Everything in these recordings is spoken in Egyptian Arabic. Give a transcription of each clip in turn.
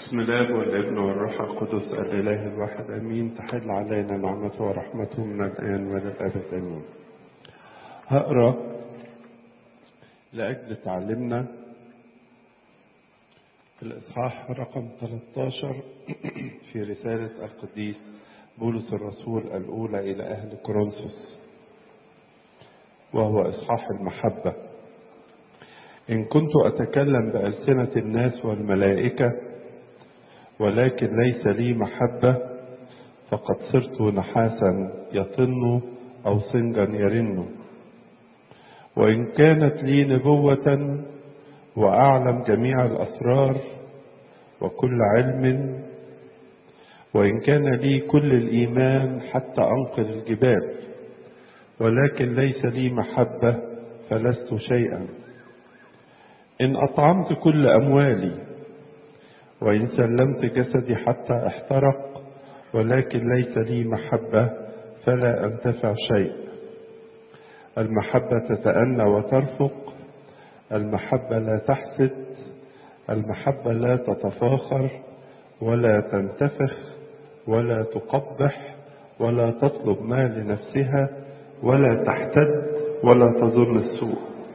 بسم الله والابن والروح القدس الإله الواحد أمين تحل علينا نعمته ورحمته من الآن وإلى الأبد أمين هقرأ لأجل تعلمنا الإصحاح رقم 13 في رسالة القديس بولس الرسول الأولى إلى أهل كورنثوس وهو إصحاح المحبة إن كنت أتكلم بألسنة الناس والملائكة ولكن ليس لي محبة فقد صرت نحاسا يطن أو صنجا يرن وإن كانت لي نبوة وأعلم جميع الأسرار وكل علم وإن كان لي كل الإيمان حتى أنقذ الجبال ولكن ليس لي محبة فلست شيئا إن أطعمت كل أموالي وإن سلمت جسدي حتى احترق ولكن ليس لي محبة فلا أنتفع شيء المحبة تتأنى وترفق المحبة لا تحسد المحبة لا تتفاخر ولا تنتفخ ولا تقبح ولا تطلب ما لنفسها ولا تحتد ولا تظن السوء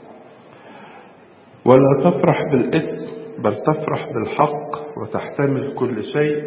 ولا تفرح بالإثم بل تفرح بالحق وتحتمل كل شيء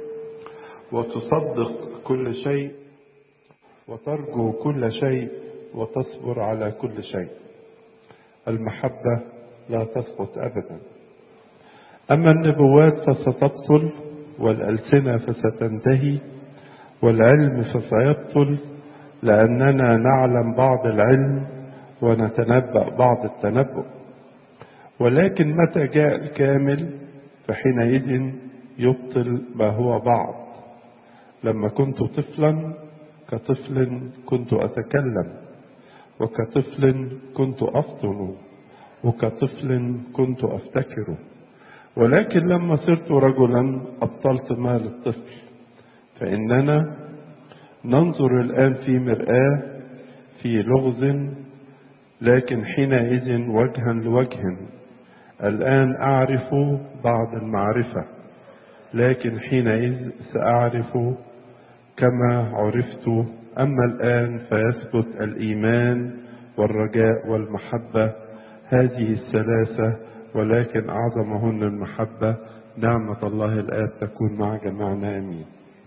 وتصدق كل شيء وترجو كل شيء وتصبر على كل شيء المحبة لا تسقط أبدا أما النبوات فستبطل والألسنة فستنتهي والعلم فسيبطل لأننا نعلم بعض العلم ونتنبأ بعض التنبؤ ولكن متى جاء الكامل فحينئذ يبطل ما هو بعض لما كنت طفلا كطفل كنت أتكلم وكطفل كنت أفطن وكطفل كنت أفتكر ولكن لما صرت رجلا أبطلت ما للطفل فإننا ننظر الآن في مرآة في لغز لكن حينئذ وجها لوجه الآن أعرف بعض المعرفة لكن حينئذ سأعرف كما عرفت أما الآن فيثبت الإيمان والرجاء والمحبة هذه الثلاثة ولكن أعظمهن المحبة نعمة الله الآب تكون مع جميعنا آمين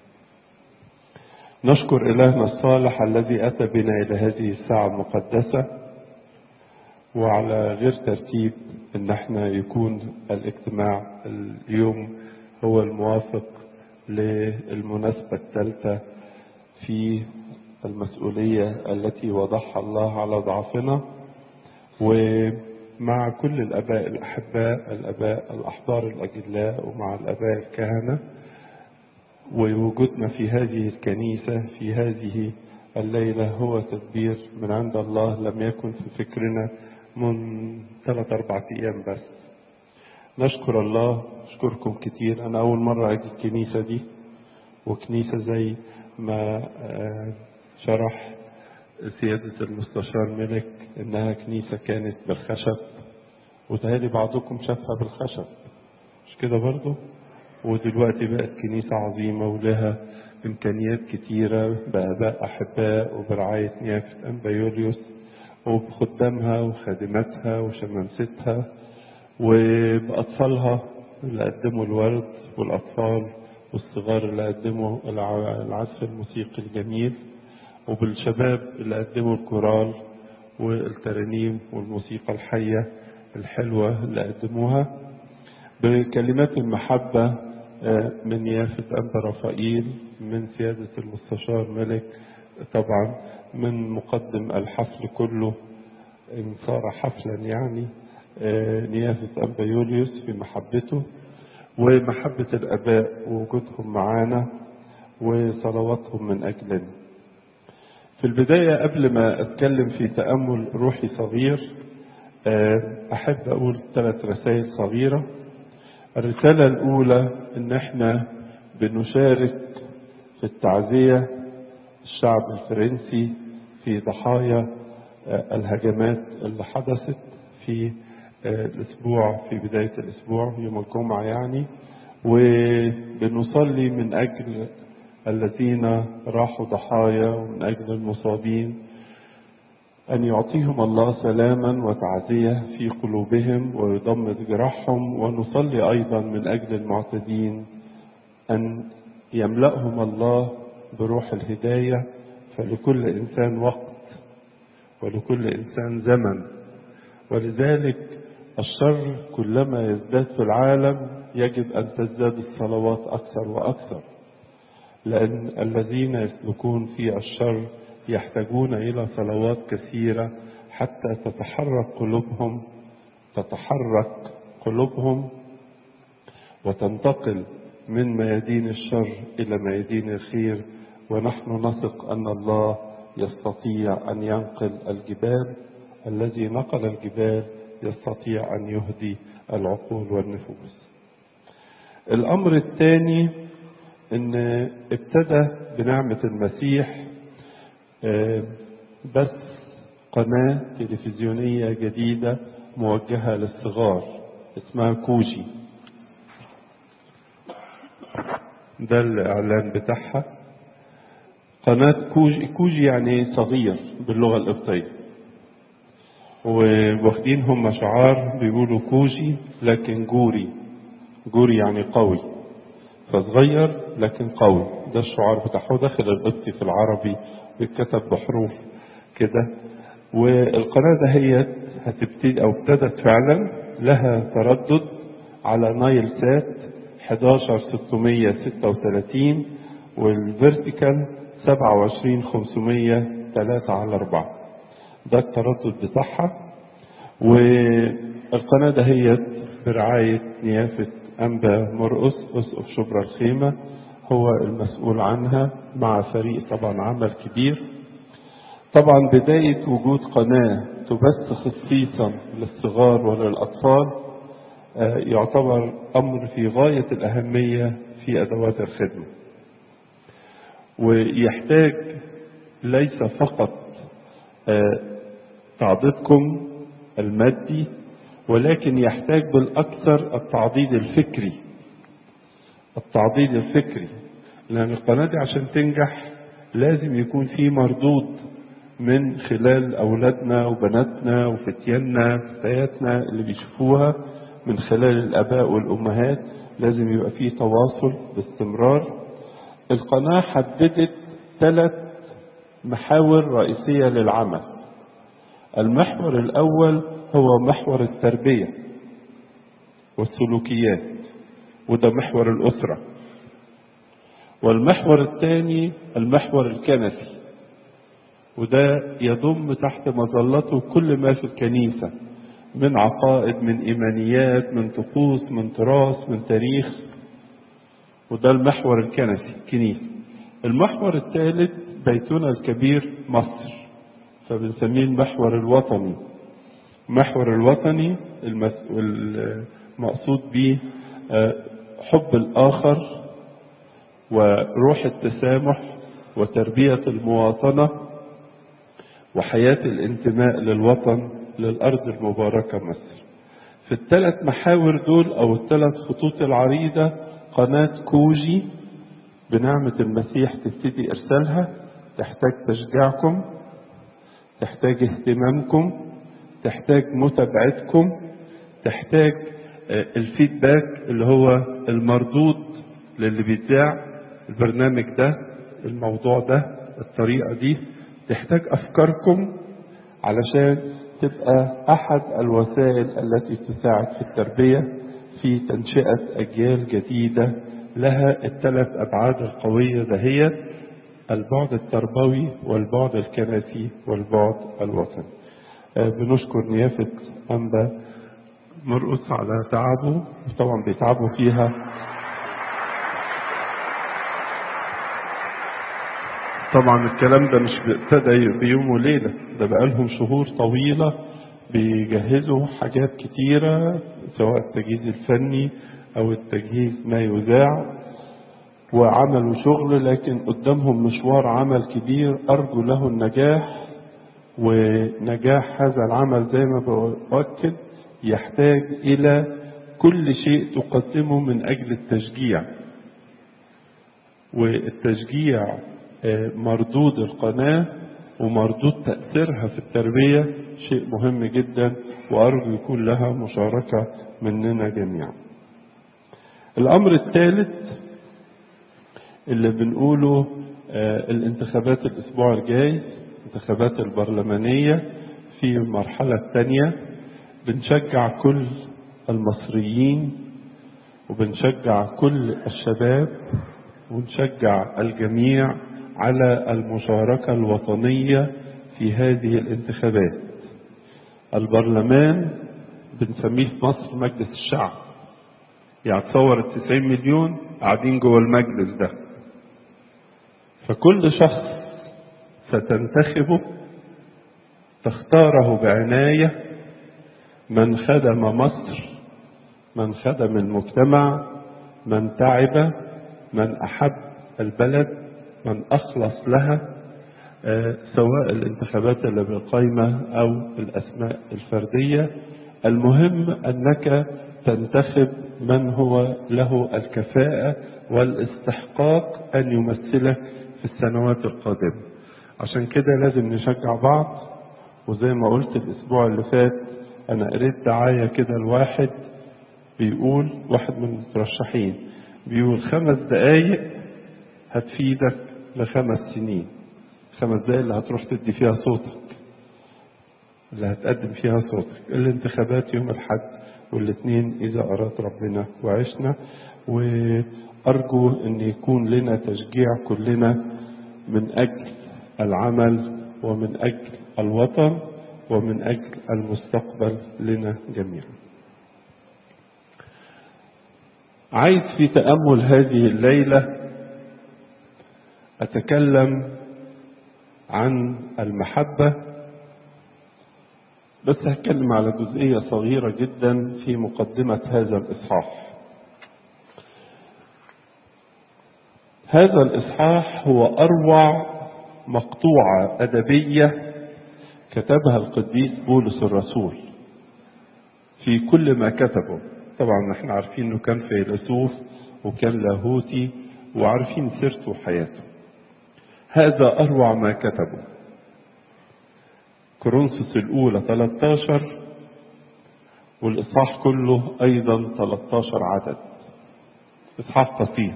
نشكر إلهنا الصالح الذي أتى بنا إلى هذه الساعة المقدسة وعلى غير ترتيب ان احنا يكون الاجتماع اليوم هو الموافق للمناسبة الثالثة في المسؤولية التي وضعها الله على ضعفنا ومع كل الاباء الاحباء الاباء الاحبار الاجلاء ومع الاباء الكهنة ووجودنا في هذه الكنيسة في هذه الليلة هو تدبير من عند الله لم يكن في فكرنا من ثلاث أربع أيام بس نشكر الله أشكركم كتير أنا أول مرة أجي الكنيسة دي وكنيسة زي ما شرح سيادة المستشار ملك إنها كنيسة كانت بالخشب وتهالي بعضكم شافها بالخشب مش كده برضو ودلوقتي بقت كنيسة عظيمة ولها إمكانيات كتيرة بآباء أحباء وبرعاية نيافة أنبا يوليوس وبخدامها وخادماتها وشمامستها وبأطفالها اللي قدموا الورد والأطفال والصغار اللي قدموا العزف الموسيقي الجميل وبالشباب اللي قدموا الكورال والترانيم والموسيقى الحية الحلوة اللي قدموها بكلمات المحبة من يافة أنبا رفائيل من سيادة المستشار ملك طبعا من مقدم الحفل كله إن صار حفلا يعني نيافة أنبا يوليوس في محبته ومحبة الآباء ووجودهم معانا وصلواتهم من أجلنا في البداية قبل ما أتكلم في تأمل روحي صغير أحب أقول ثلاث رسائل صغيرة الرسالة الأولى إن إحنا بنشارك في التعزية الشعب الفرنسي في ضحايا الهجمات اللي حدثت في الأسبوع في بداية الأسبوع يوم الجمعة يعني وبنصلي من أجل الذين راحوا ضحايا ومن أجل المصابين أن يعطيهم الله سلاما وتعزية في قلوبهم ويضمد جراحهم ونصلي أيضا من أجل المعتدين أن يملأهم الله بروح الهداية فلكل إنسان وقت ولكل إنسان زمن ولذلك الشر كلما يزداد في العالم يجب أن تزداد الصلوات أكثر وأكثر لأن الذين يسلكون في الشر يحتاجون إلى صلوات كثيرة حتى تتحرك قلوبهم تتحرك قلوبهم وتنتقل من ميادين الشر إلى ميادين الخير ونحن نثق أن الله يستطيع أن ينقل الجبال الذي نقل الجبال يستطيع أن يهدي العقول والنفوس الأمر الثاني أن ابتدى بنعمة المسيح بس قناة تلفزيونية جديدة موجهة للصغار اسمها كوجي ده الإعلان بتاعها قناة كوجي, كوجي يعني صغير باللغة القبطية وواخدين هم شعار بيقولوا كوجي لكن جوري جوري يعني قوي فصغير لكن قوي ده الشعار بتاعه داخل القبطي في العربي بيتكتب بحروف كده والقناة ده هي هتبتدي او ابتدت فعلا لها تردد على نايل سات 11636 والفيرتيكال 27503 على 4 ده التردد بتاعها والقناة ده هي برعاية نيافة أنبا مرقس أسقف شبرا الخيمة هو المسؤول عنها مع فريق طبعا عمل كبير طبعا بداية وجود قناة تبث خصيصا للصغار وللأطفال يعتبر أمر في غاية الأهمية في أدوات الخدمة ويحتاج ليس فقط تعضيدكم المادي ولكن يحتاج بالأكثر التعضيد الفكري التعضيد الفكري لأن القناة دي عشان تنجح لازم يكون في مردود من خلال أولادنا وبناتنا وفتياننا فتياتنا اللي بيشوفوها من خلال الآباء والأمهات لازم يبقى في تواصل باستمرار القناة حددت ثلاث محاور رئيسية للعمل المحور الأول هو محور التربية والسلوكيات وده محور الأسرة والمحور الثاني المحور الكنسي وده يضم تحت مظلته كل ما في الكنيسة من عقائد من إيمانيات من طقوس من تراث من تاريخ وده المحور الكنسي كنيسة المحور الثالث بيتنا الكبير مصر فبنسميه المحور الوطني المحور الوطني المقصود به حب الآخر وروح التسامح وتربية المواطنة وحياة الانتماء للوطن للأرض المباركة مصر في الثلاث محاور دول أو الثلاث خطوط العريضة قناة كوجي بنعمة المسيح تبتدي إرسالها تحتاج تشجيعكم تحتاج اهتمامكم تحتاج متابعتكم تحتاج الفيدباك اللي هو المردود للي بيتذاع البرنامج ده الموضوع ده الطريقة دي تحتاج أفكاركم علشان تبقى أحد الوسائل التي تساعد في التربية في تنشئة أجيال جديدة لها الثلاث أبعاد القوية دهيت البعد التربوي والبعد الكنسي والبعد الوطني بنشكر نيافة أنبا مرقص على تعبه طبعا بيتعبوا فيها طبعا الكلام ده مش ابتدى بيوم وليلة ده بقالهم شهور طويلة بيجهزوا حاجات كتيرة سواء التجهيز الفني أو التجهيز ما يذاع وعملوا شغل لكن قدامهم مشوار عمل كبير أرجو له النجاح ونجاح هذا العمل زي ما بؤكد يحتاج إلى كل شيء تقدمه من أجل التشجيع والتشجيع مردود القناة ومردود تأثيرها في التربية شيء مهم جدا وأرجو يكون لها مشاركة مننا جميعا الأمر الثالث اللي بنقوله الانتخابات الأسبوع الجاي الانتخابات البرلمانية في المرحلة الثانية بنشجع كل المصريين وبنشجع كل الشباب ونشجع الجميع على المشاركة الوطنية في هذه الانتخابات البرلمان بنسميه في مصر مجلس الشعب يعني تصور التسعين مليون قاعدين جوه المجلس ده فكل شخص ستنتخبه تختاره بعناية من خدم مصر من خدم المجتمع من تعب من أحب البلد من أخلص لها آه سواء الانتخابات اللي بالقايمة أو الأسماء الفردية المهم أنك تنتخب من هو له الكفاءة والاستحقاق أن يمثلك في السنوات القادمة عشان كده لازم نشجع بعض وزي ما قلت الأسبوع اللي فات أنا قريت دعاية كده لواحد بيقول واحد من المترشحين بيقول خمس دقايق هتفيدك لخمس سنين خمس دقايق اللي هتروح تدي فيها صوتك اللي هتقدم فيها صوتك الانتخابات يوم الحد والاثنين إذا أراد ربنا وعشنا وأرجو أن يكون لنا تشجيع كلنا من أجل العمل ومن أجل الوطن ومن أجل المستقبل لنا جميعا عايز في تأمل هذه الليلة أتكلم عن المحبة بس هتكلم على جزئية صغيرة جدا في مقدمة هذا الإصحاح هذا الإصحاح هو أروع مقطوعة أدبية كتبها القديس بولس الرسول في كل ما كتبه طبعا احنا عارفين انه كان فيلسوف وكان لاهوتي وعارفين سيرته وحياته هذا اروع ما كتبه كورنثوس الاولى 13 والاصحاح كله ايضا 13 عدد اصحاح قصير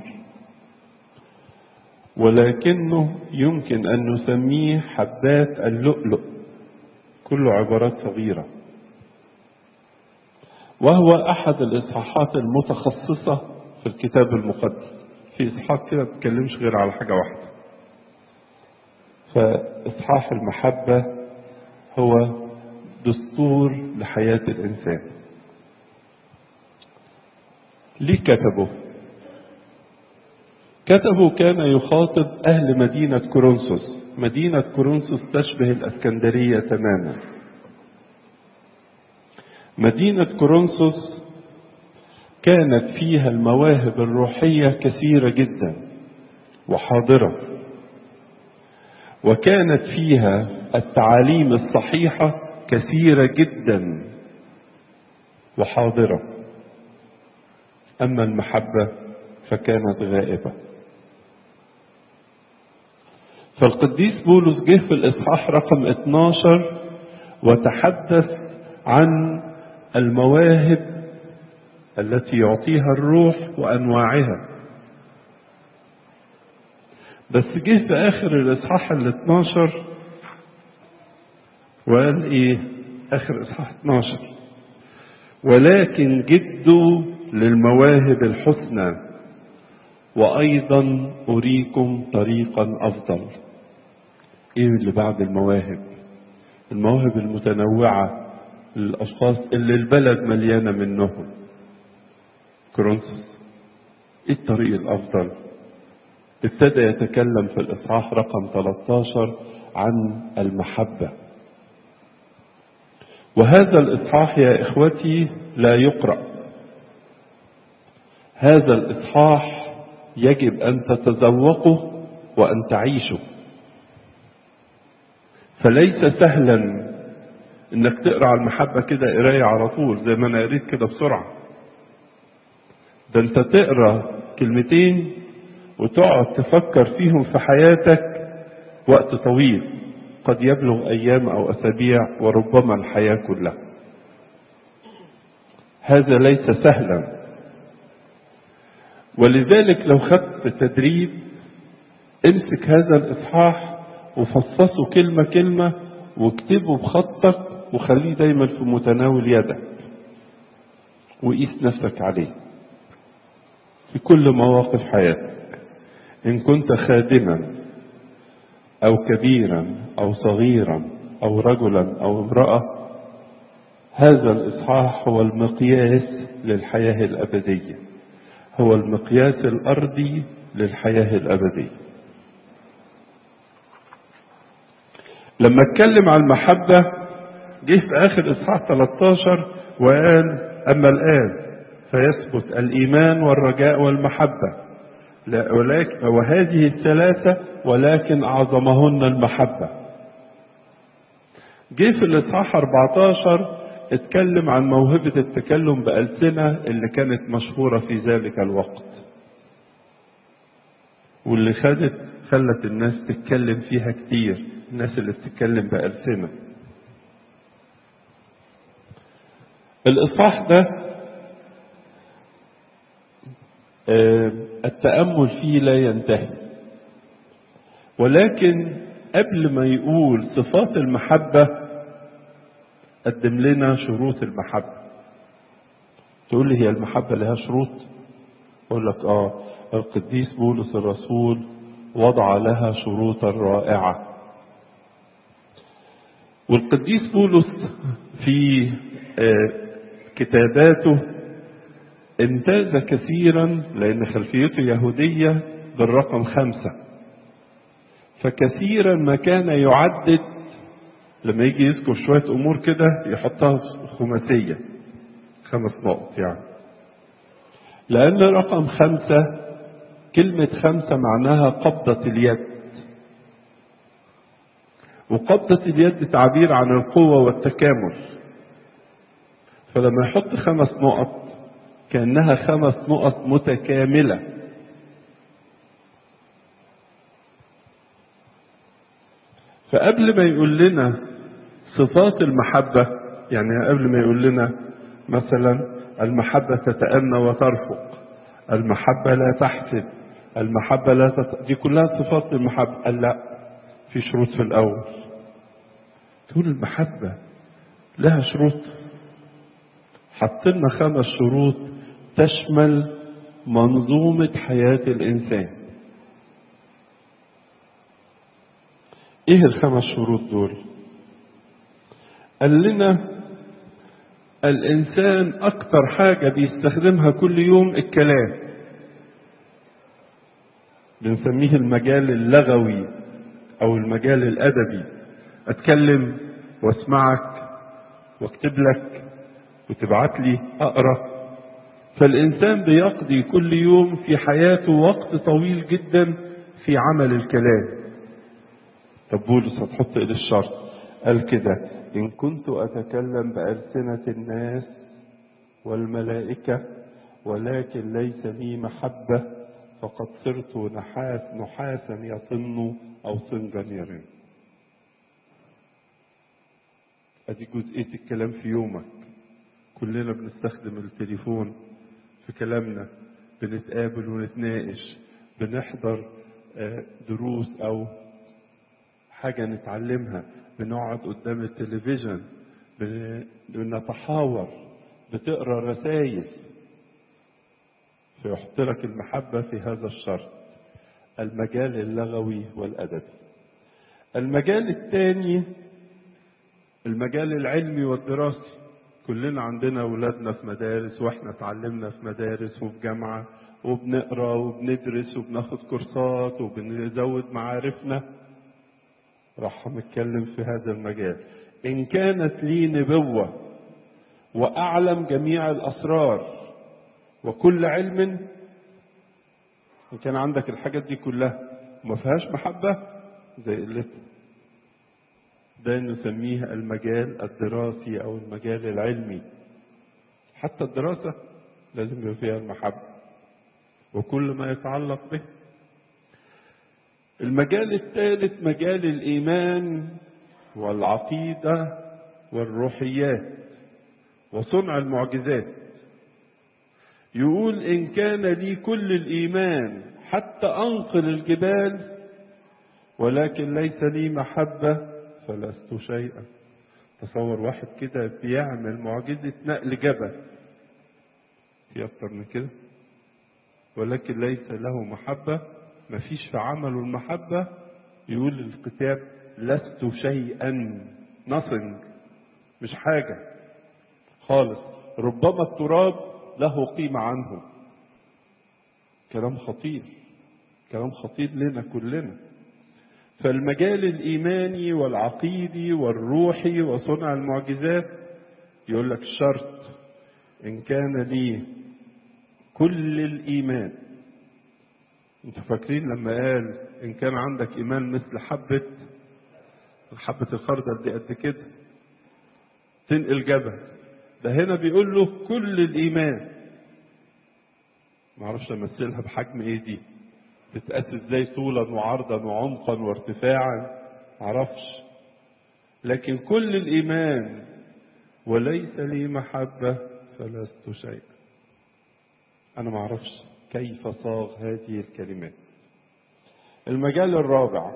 ولكنه يمكن ان نسميه حبات اللؤلؤ كله عبارات صغيره وهو احد الاصحاحات المتخصصه في الكتاب المقدس في اصحاح كده ما بتتكلمش غير على حاجه واحده فاصحاح المحبه هو دستور لحياه الانسان ليه كتبه كتبه كان يخاطب اهل مدينه كورنثوس مدينه كورنثوس تشبه الاسكندريه تماما مدينة كورنثوس كانت فيها المواهب الروحية كثيرة جدا وحاضرة وكانت فيها التعاليم الصحيحة كثيرة جدا وحاضرة أما المحبة فكانت غائبة فالقديس بولس جه في الإصحاح رقم 12 وتحدث عن المواهب التي يعطيها الروح وانواعها بس جه في اخر الاصحاح ال 12 وقال ايه اخر اصحاح 12 ولكن جدوا للمواهب الحسنى وايضا اريكم طريقا افضل ايه اللي بعد المواهب المواهب المتنوعه للأشخاص اللي البلد مليانة منهم كرونسوس ايه الطريق الأفضل ابتدى يتكلم في الإصحاح رقم 13 عن المحبة وهذا الإصحاح يا إخوتي لا يقرأ هذا الإصحاح يجب أن تتذوقه وأن تعيشه فليس سهلا انك تقرا على المحبه كده قرايه على طول زي ما انا قريت كده بسرعه ده انت تقرا كلمتين وتقعد تفكر فيهم في حياتك وقت طويل قد يبلغ ايام او اسابيع وربما الحياه كلها هذا ليس سهلا ولذلك لو خدت تدريب امسك هذا الاصحاح وفصصه كلمه كلمه واكتبه بخطك وخليه دايما في متناول يدك وقيس نفسك عليه في كل مواقف حياتك ان كنت خادما او كبيرا او صغيرا او رجلا او امراه هذا الاصحاح هو المقياس للحياه الابديه هو المقياس الارضي للحياه الابديه لما اتكلم عن المحبه جه في اخر اصحاح 13 وقال اما الان فيثبت الايمان والرجاء والمحبه لا ولكن وهذه الثلاثه ولكن اعظمهن المحبه جه في الاصحاح 14 اتكلم عن موهبه التكلم بالسنه اللي كانت مشهوره في ذلك الوقت واللي خدت خلت الناس تتكلم فيها كتير الناس اللي بتتكلم بألسنة الإصحاح ده التأمل فيه لا ينتهي ولكن قبل ما يقول صفات المحبة قدم لنا شروط المحبة تقول لي هي المحبة لها شروط أقول لك آه القديس بولس الرسول وضع لها شروطا رائعة والقديس بولس في كتاباته امتاز كثيرا لأن خلفيته يهودية بالرقم خمسة فكثيرا ما كان يعدد لما يجي يذكر شوية أمور كده يحطها خماسية خمس نقط يعني لأن رقم خمسة كلمة خمسة معناها قبضة اليد وقبضة اليد تعبير عن القوة والتكامل فلما يحط خمس نقط كأنها خمس نقط متكاملة فقبل ما يقول لنا صفات المحبة يعني قبل ما يقول لنا مثلا المحبة تتأنى وترفق المحبة لا تحسد المحبة لا تت... دي كلها صفات المحبة قال لا في شروط في الأول تقول المحبة لها شروط حط لنا خمس شروط تشمل منظومة حياة الإنسان إيه الخمس شروط دول؟ قال لنا الإنسان أكتر حاجة بيستخدمها كل يوم الكلام بنسميه المجال اللغوي أو المجال الأدبي أتكلم وأسمعك وأكتب لك وتبعت لي أقرأ فالإنسان بيقضي كل يوم في حياته وقت طويل جدا في عمل الكلام طب بولس هتحط إيد الشرط قال كده إن كنت أتكلم بألسنة الناس والملائكة ولكن ليس لي محبة فقد صرت نحاس نحاسا يطن أو صنجا يرن أدي جزئية الكلام في يومك كلنا بنستخدم التليفون في كلامنا بنتقابل ونتناقش بنحضر دروس أو حاجة نتعلمها بنقعد قدام التلفزيون بنتحاور بتقرا رسائل فيحط لك المحبة في هذا الشرط المجال اللغوي والأدبي المجال الثاني المجال العلمي والدراسي كلنا عندنا أولادنا في مدارس وإحنا اتعلمنا في مدارس وفي جامعة وبنقرا وبندرس وبناخد كورسات وبنزود معارفنا راح متكلم في هذا المجال إن كانت لي نبوة وأعلم جميع الأسرار وكل علم إن كان عندك الحاجات دي كلها وما فيهاش محبة زي قلتها ده نسميه المجال الدراسي أو المجال العلمي حتى الدراسة لازم يبقى فيها المحبة وكل ما يتعلق به المجال الثالث مجال الإيمان والعقيدة والروحيات وصنع المعجزات يقول إن كان لي كل الإيمان حتى أنقل الجبال ولكن ليس لي محبة فلست شيئا تصور واحد كده بيعمل معجزة نقل جبل في أكتر من كده ولكن ليس له محبة مفيش في عمله المحبة يقول الكتاب لست شيئا nothing مش حاجة خالص ربما التراب له قيمة عنه كلام خطير كلام خطير لنا كلنا فالمجال الإيماني والعقيدي والروحي وصنع المعجزات يقول لك الشرط إن كان لي كل الإيمان انتوا فاكرين لما قال إن كان عندك إيمان مثل حبة حبة الخردل دي قد كده تنقل جبل ده هنا بيقول له كل الإيمان معرفش أمثلها بحجم إيه دي بتقاس ازاي طولا وعرضا وعمقا وارتفاعا معرفش لكن كل الايمان وليس لي محبه فلست شيئا انا معرفش كيف صاغ هذه الكلمات المجال الرابع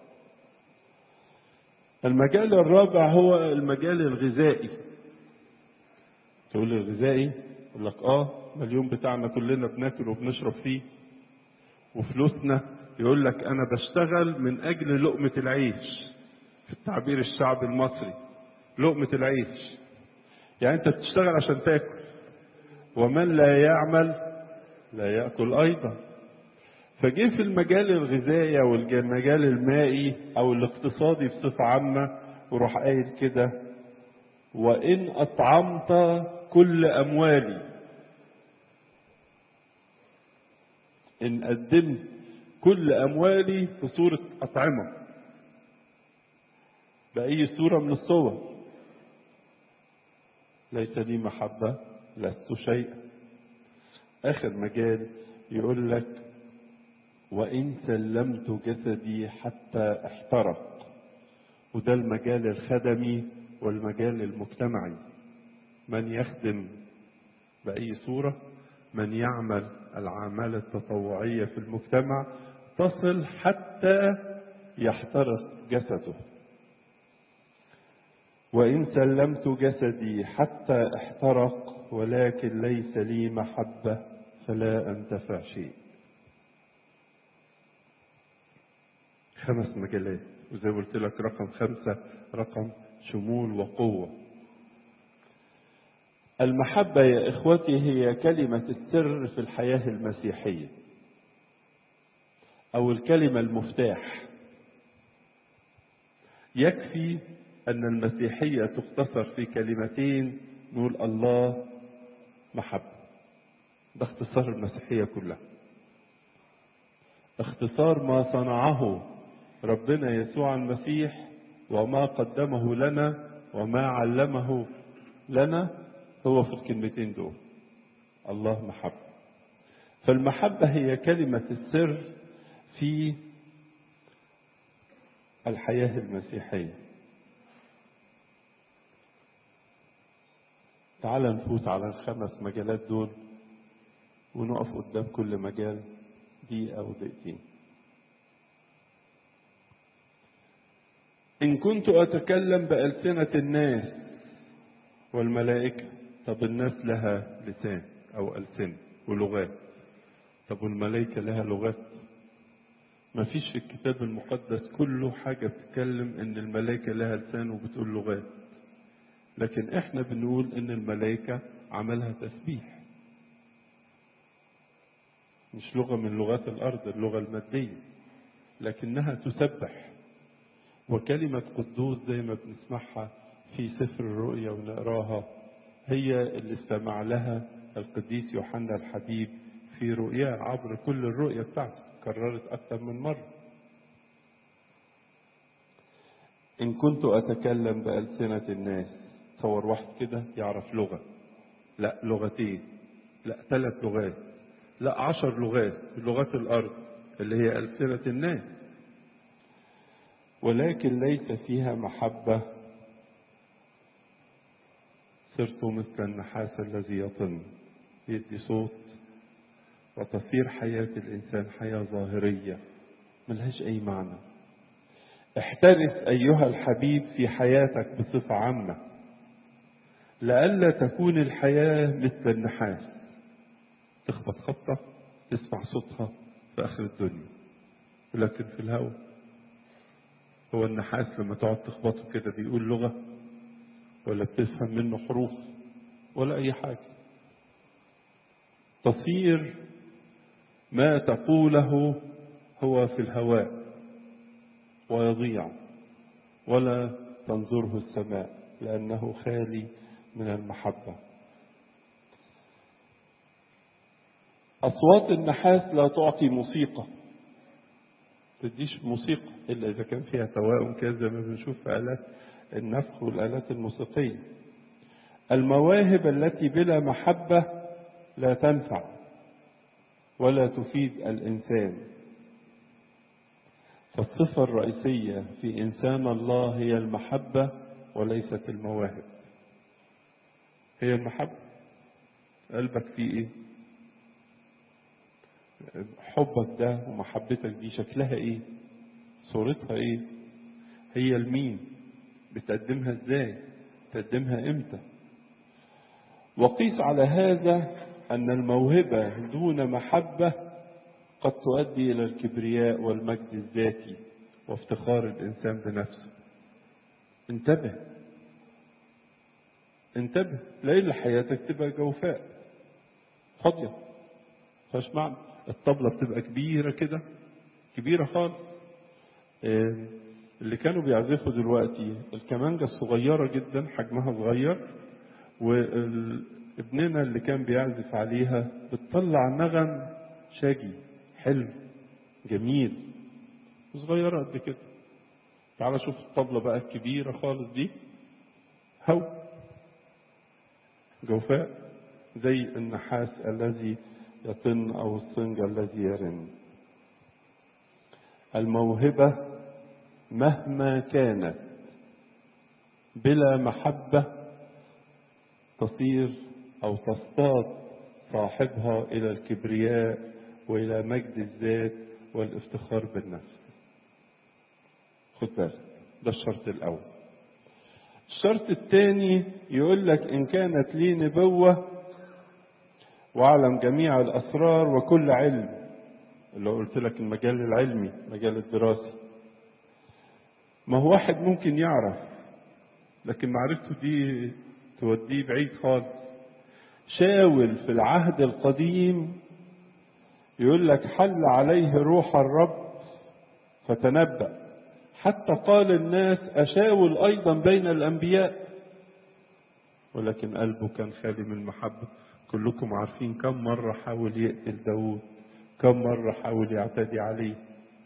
المجال الرابع هو المجال الغذائي تقول لي الغذائي يقول لك اه ما اليوم بتاعنا كلنا بناكل وبنشرب فيه وفلوسنا يقول لك انا بشتغل من اجل لقمة العيش في التعبير الشعبي المصري لقمة العيش يعني انت بتشتغل عشان تاكل ومن لا يعمل لا ياكل ايضا فجه في المجال الغذائي او المجال المائي او الاقتصادي بصفة عامة وروح قايل كده وان اطعمت كل اموالي إن قدمت كل أموالي في صورة أطعمة بأي صورة من الصور ليس لي محبة لست شيئا آخر مجال يقول لك وإن سلمت جسدي حتى احترق وده المجال الخدمي والمجال المجتمعي من يخدم بأي صورة من يعمل العمالة التطوعية في المجتمع تصل حتى يحترق جسده وإن سلمت جسدي حتى احترق ولكن ليس لي محبة فلا أنتفع شيء خمس مجالات وزي ما قلت لك رقم خمسة رقم شمول وقوة المحبة يا إخوتي هي كلمة السر في الحياة المسيحية أو الكلمة المفتاح يكفي أن المسيحية تختصر في كلمتين نقول الله محبة ده اختصار المسيحية كلها اختصار ما صنعه ربنا يسوع المسيح وما قدمه لنا وما علمه لنا هو في الكلمتين دول الله محبة فالمحبة هي كلمة السر في الحياة المسيحية تعال نفوت على الخمس مجالات دول ونقف قدام كل مجال دقيقة أو دقيقتين إن كنت أتكلم بألسنة الناس والملائكة طب الناس لها لسان أو ألسنة ولغات طب والملائكة لها لغات ما فيش في الكتاب المقدس كله حاجة بتتكلم إن الملائكة لها لسان وبتقول لغات لكن إحنا بنقول إن الملائكة عملها تسبيح مش لغة من لغات الأرض اللغة المادية لكنها تسبح وكلمة قدوس زي ما بنسمعها في سفر الرؤيا ونقراها هي اللي استمع لها القديس يوحنا الحبيب في رؤياه عبر كل الرؤيا بتاعته كررت أكثر من مرة إن كنت أتكلم بألسنة الناس تصور واحد كده يعرف لغة لا لغتين لا ثلاث لغات لا عشر لغات لغات الأرض اللي هي ألسنة الناس ولكن ليس فيها محبة صرت مثل النحاس الذي يطن يدي صوت وتصير حياة الإنسان حياة ظاهرية ملهاش أي معنى احترس أيها الحبيب في حياتك بصفة عامة لئلا تكون الحياة مثل النحاس تخبط خبطة تسمع صوتها في آخر الدنيا ولكن في الهواء هو النحاس لما تقعد تخبطه كده بيقول لغة ولا بتفهم منه حروف ولا أي حاجة تصير ما تقوله هو في الهواء ويضيع ولا تنظره السماء لأنه خالي من المحبة أصوات النحاس لا تعطي موسيقى تديش موسيقى إلا إذا كان فيها توائم كده زي ما بنشوف في آلات النفخ والآلات الموسيقية المواهب التي بلا محبة لا تنفع ولا تفيد الإنسان فالصفة الرئيسية في إنسان الله هي المحبة وليست المواهب هي المحبة قلبك فيه إيه حبك ده ومحبتك دي شكلها إيه صورتها إيه هي المين بتقدمها إزاي تقدمها إمتى وقيس على هذا أن الموهبة دون محبة قد تؤدي إلى الكبرياء والمجد الذاتي وافتخار الإنسان بنفسه انتبه انتبه لأن حياتك تبقى جوفاء فاضية فاش معنى الطبلة بتبقى كبيرة كده كبيرة خالص اللي كانوا بيعزفوا دلوقتي الكمانجة الصغيرة جدا حجمها صغير وابننا اللي كان بيعزف عليها بتطلع نغم شاجي حلو جميل صغيرة قد كده تعال شوف الطبلة بقى الكبيرة خالص دي هو جوفاء زي النحاس الذي يطن أو الصنج الذي يرن الموهبة مهما كانت بلا محبة تصير أو تصطاد صاحبها إلى الكبرياء وإلى مجد الذات والافتخار بالنفس خد بالك ده الشرط الأول الشرط الثاني يقول لك إن كانت لي نبوة وأعلم جميع الأسرار وكل علم اللي قلت لك المجال العلمي مجال الدراسي ما هو واحد ممكن يعرف لكن معرفته دي توديه بعيد خالص شاول في العهد القديم يقول لك حل عليه روح الرب فتنبأ حتى قال الناس أشاول أيضا بين الأنبياء ولكن قلبه كان خالي من المحبة كلكم عارفين كم مرة حاول يقتل داود كم مرة حاول يعتدي عليه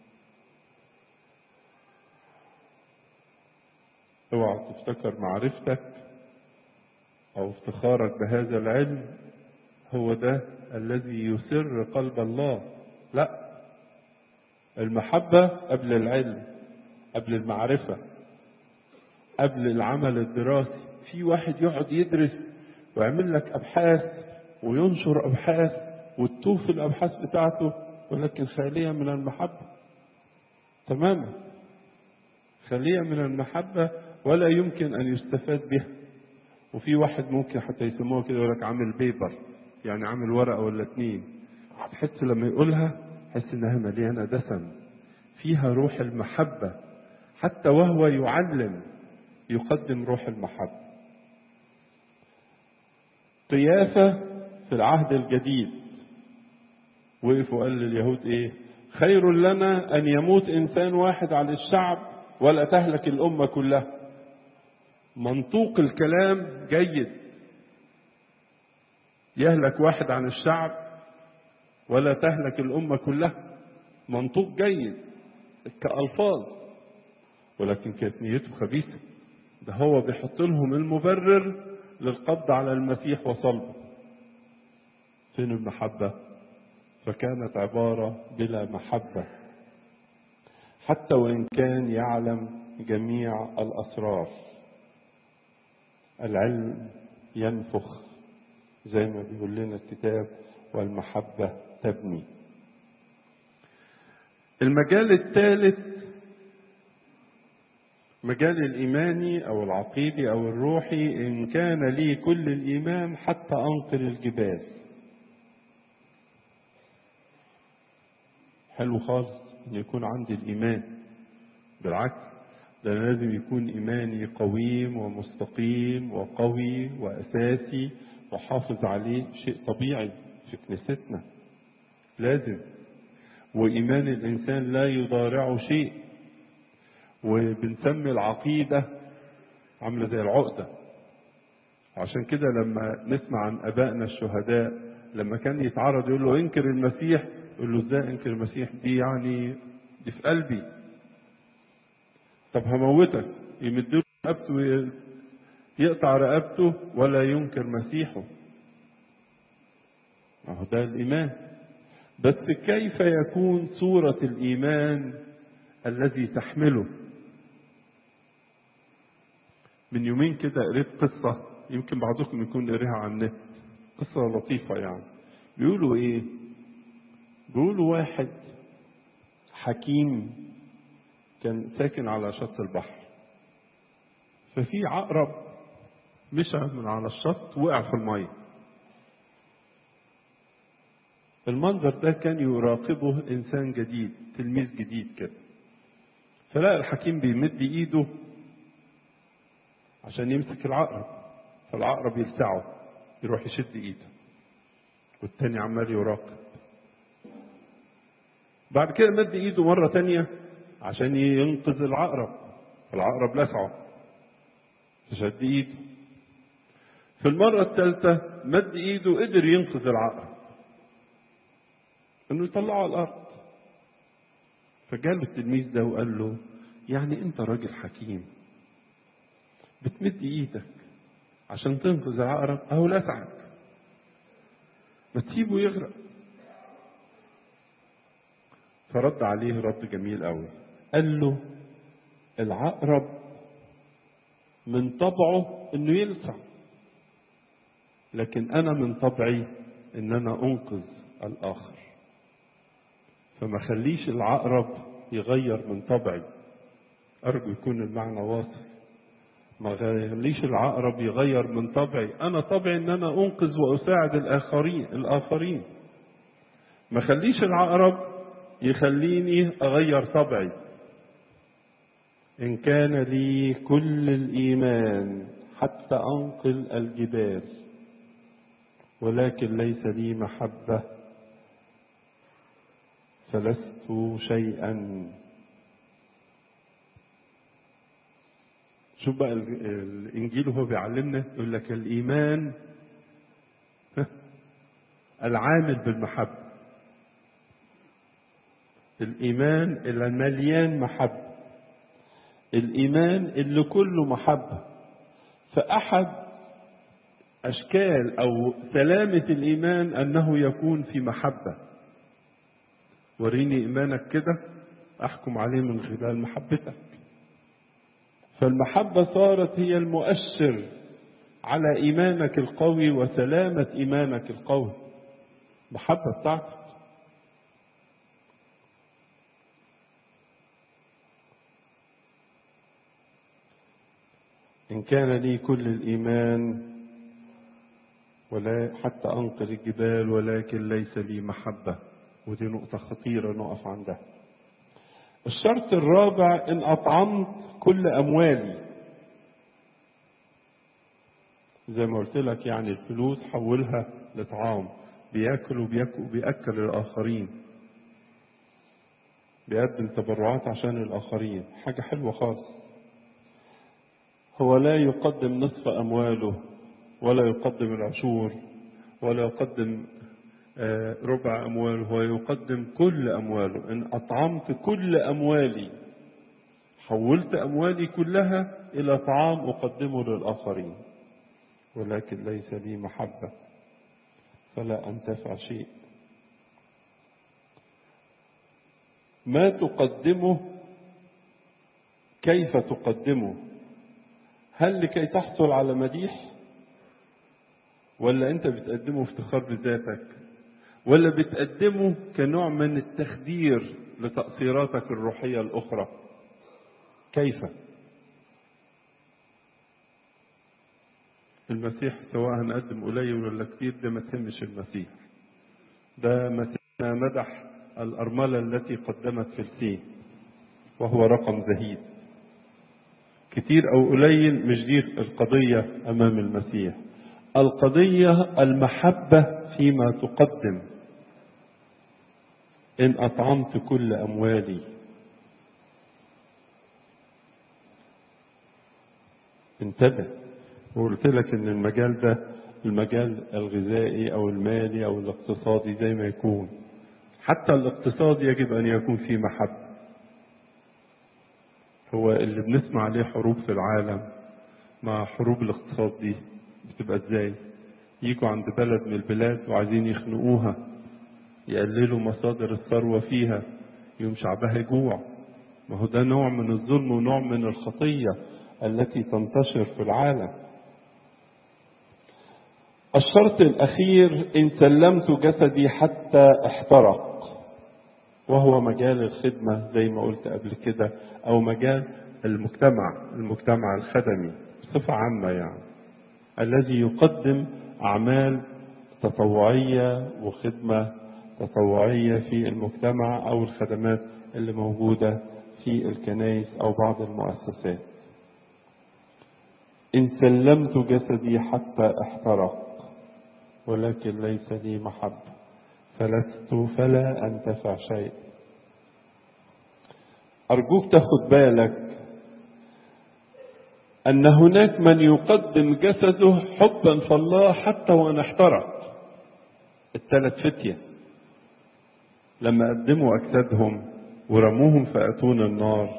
اوعى تفتكر معرفتك او افتخارك بهذا العلم هو ده الذي يسر قلب الله لا المحبة قبل العلم قبل المعرفة قبل العمل الدراسي في واحد يقعد يدرس ويعمل لك أبحاث وينشر أبحاث وتطوف الأبحاث بتاعته ولكن خالية من المحبة تماما خالية من المحبة ولا يمكن أن يستفاد بها وفي واحد ممكن حتى يسموها كده يقول لك عامل بيبر يعني عامل ورقة ولا اتنين تحس لما يقولها تحس انها مليانة دسم فيها روح المحبة حتى وهو يعلم يقدم روح المحبة قيافة في العهد الجديد وقف وقال لليهود ايه خير لنا ان يموت انسان واحد على الشعب ولا تهلك الامه كلها منطوق الكلام جيد يهلك واحد عن الشعب ولا تهلك الامه كلها منطوق جيد كالفاظ ولكن كانت نيته خبيثه ده هو بيحط لهم المبرر للقبض على المسيح وصلبه فين المحبه فكانت عبارة بلا محبة حتى وإن كان يعلم جميع الأسرار العلم ينفخ زي ما بيقول لنا الكتاب والمحبة تبني المجال الثالث مجال الإيماني أو العقيدي أو الروحي إن كان لي كل الإيمان حتى أنقل الجبال حلو خالص إن يكون عندي الإيمان بالعكس ده لازم يكون إيماني قويم ومستقيم وقوي وأساسي وحافظ عليه شيء طبيعي في كنيستنا لازم وإيمان الإنسان لا يضارعه شيء وبنسمي العقيدة عاملة زي العقدة وعشان كده لما نسمع عن أبائنا الشهداء لما كان يتعرض يقول له انكر المسيح يقول له ازاي انكر المسيح دي يعني دي في قلبي طب هموتك يمد له رقبته يقطع رقبته ولا ينكر مسيحه اهو ده الايمان بس كيف يكون صورة الايمان الذي تحمله من يومين كده قريت قصة يمكن بعضكم يكون قريها على النت قصة لطيفة يعني بيقولوا ايه بيقولوا واحد حكيم كان ساكن على شط البحر ففي عقرب مشى من على الشط وقع في المية المنظر ده كان يراقبه انسان جديد تلميذ جديد كده فلقى الحكيم بيمد ايده عشان يمسك العقرب فالعقرب يلسعه يروح يشد ايده والتاني عمال يراقب بعد كده مد ايده مرة تانية عشان ينقذ العقرب فالعقرب لسعه فشد ايده في المرة الثالثة مد ايده قدر ينقذ العقرب انه يطلعه على الارض فجاله التلميذ ده وقال له يعني انت راجل حكيم بتمد ايدك عشان تنقذ العقرب اهو لسعك ما تسيبه يغرق فرد عليه رد جميل قوي قال له العقرب من طبعه انه يلسع لكن انا من طبعي ان انا انقذ الاخر فما خليش العقرب يغير من طبعي ارجو يكون المعنى واضح ما خليش العقرب يغير من طبعي انا طبعي ان انا انقذ واساعد الاخرين الاخرين ما خليش العقرب يخليني اغير طبعي ان كان لي كل الايمان حتى انقل الجبال ولكن ليس لي محبه فلست شيئا شوف بقى الانجيل وهو بيعلمنا يقول لك الايمان العامل بالمحبه الايمان اللي مليان محبه الايمان اللي كله محبه فاحد اشكال او سلامه الايمان انه يكون في محبه وريني ايمانك كده احكم عليه من خلال محبتك فالمحبه صارت هي المؤشر على ايمانك القوي وسلامه ايمانك القوي محبه بتاعتك إن كان لي كل الإيمان ولا حتى أنقذ الجبال ولكن ليس لي محبة ودي نقطة خطيرة نقف عندها الشرط الرابع إن أطعمت كل أموالي زي ما قلت لك يعني الفلوس حولها لطعام بياكل وبياكل وبيأكل الآخرين بيقدم تبرعات عشان الآخرين حاجة حلوة خالص هو لا يقدم نصف أمواله ولا يقدم العشور ولا يقدم ربع أمواله هو يقدم كل أمواله إن أطعمت كل أموالي حولت أموالي كلها إلى طعام أقدمه للآخرين ولكن ليس لي محبة فلا أنتفع شيء ما تقدمه كيف تقدمه هل لكي تحصل على مديح ولا انت بتقدمه افتخار بذاتك ولا بتقدمه كنوع من التخدير لتقصيراتك الروحية الأخرى كيف المسيح سواء هنقدم قليل ولا كتير ده ما تهمش المسيح ده مسيحنا مدح الأرملة التي قدمت فلسين وهو رقم زهيد كتير أو قليل مش دي القضية أمام المسيح القضية المحبة فيما تقدم إن أطعمت كل أموالي انتبه وقلت لك إن المجال ده المجال الغذائي أو المالي أو الاقتصادي زي ما يكون حتى الاقتصاد يجب أن يكون فيه محبة هو اللي بنسمع عليه حروب في العالم مع حروب الاقتصاد دي بتبقى ازاي يجوا عند بلد من البلاد وعايزين يخنقوها يقللوا مصادر الثروة فيها يوم شعبها يجوع ما هو ده نوع من الظلم ونوع من الخطية التي تنتشر في العالم الشرط الأخير إن سلمت جسدي حتى احترق وهو مجال الخدمة زي ما قلت قبل كده أو مجال المجتمع المجتمع الخدمي بصفة عامة يعني الذي يقدم أعمال تطوعية وخدمة تطوعية في المجتمع أو الخدمات اللي موجودة في الكنائس أو بعض المؤسسات إن سلمت جسدي حتى احترق ولكن ليس لي محبة فلست فلا أنتفع شيء أرجوك تاخد بالك أن هناك من يقدم جسده حبا في الله حتى وأن احترق الثلاث فتية لما قدموا أجسادهم ورموهم في أتون النار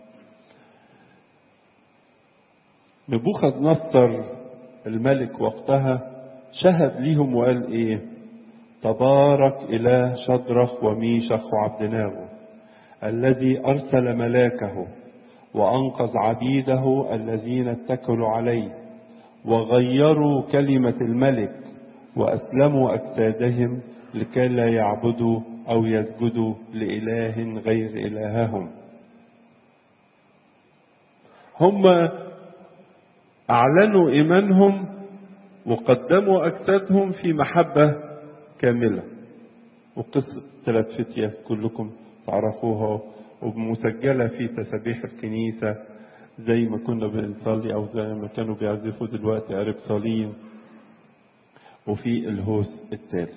نبوخذ نصر الملك وقتها شهد ليهم وقال ايه تبارك إله شدرخ وميشخ وعبدناغو الذي أرسل ملاكه وأنقذ عبيده الذين اتكلوا عليه وغيروا كلمة الملك وأسلموا أجسادهم لكي لا يعبدوا أو يسجدوا لإله غير إلههم هم أعلنوا إيمانهم وقدموا أجسادهم في محبة كاملة وقصة ثلاث فتية كلكم تعرفوها ومسجلة في تسابيح الكنيسة زي ما كنا بنصلي أو زي ما كانوا بيعزفوا دلوقتي عرب صليم وفي الهوس الثالث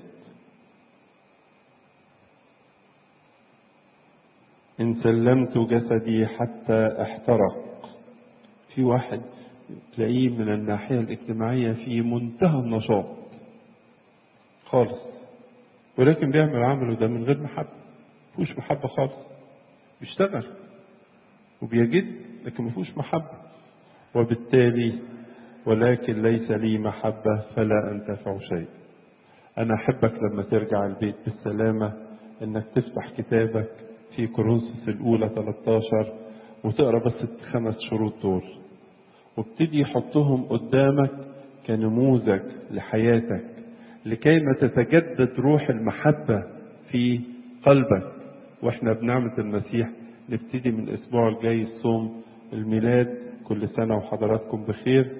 إن سلمت جسدي حتى احترق في واحد تلاقيه من الناحية الاجتماعية في منتهى النشاط خالص ولكن بيعمل عمله ده من غير محبة مفيهوش محبة خالص بيشتغل وبيجد لكن مفيهوش محبة وبالتالي ولكن ليس لي محبة فلا أنتفع شيء أنا أحبك لما ترجع البيت بالسلامة إنك تفتح كتابك في كورنثوس الأولى 13 وتقرا بس الخمس شروط دول وابتدي يحطهم قدامك كنموذج لحياتك لكي ما تتجدد روح المحبة في قلبك واحنا بنعمة المسيح نبتدي من الأسبوع الجاي الصوم الميلاد كل سنة وحضراتكم بخير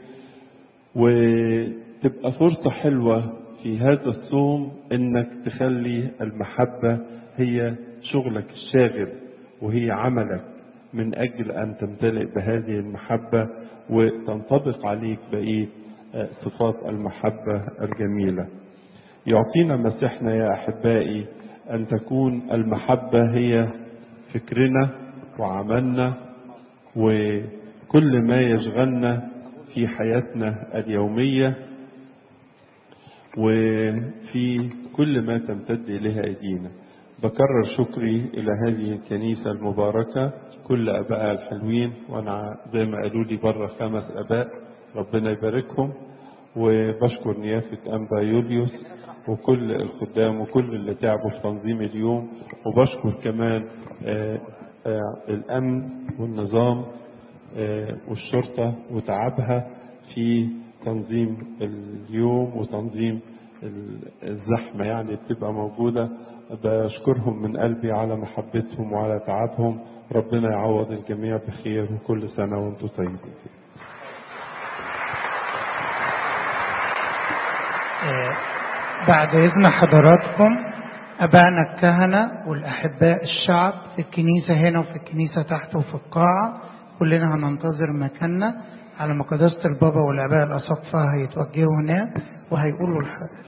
وتبقى فرصة حلوة في هذا الصوم انك تخلي المحبة هي شغلك الشاغل وهي عملك من اجل ان تمتلئ بهذه المحبة وتنطبق عليك بقية صفات المحبة الجميلة يعطينا مسيحنا يا احبائي ان تكون المحبة هي فكرنا وعملنا وكل ما يشغلنا في حياتنا اليومية وفي كل ما تمتد إليها أيدينا بكرر شكري إلى هذه الكنيسة المباركة كل أبائها الحلوين وأنا زي ما قالوا لي بره خمس أباء ربنا يباركهم وبشكر نيافة أنبا يوليوس وكل الخدام وكل اللي تعبوا في تنظيم اليوم وبشكر كمان آه، آه، الأمن والنظام آه، والشرطة وتعبها في تنظيم اليوم وتنظيم ال- الزحمة يعني بتبقى موجودة بشكرهم من قلبي على محبتهم وعلى تعبهم ربنا يعوض الجميع بخير وكل سنة وانتم طيبين آه، بعد إذن حضراتكم أبائنا الكهنة والأحباء الشعب في الكنيسة هنا وفي الكنيسة تحت وفي القاعة كلنا هننتظر مكاننا على ما قداسة البابا والآباء الأساقفة هيتوجهوا هناك وهيقولوا الحق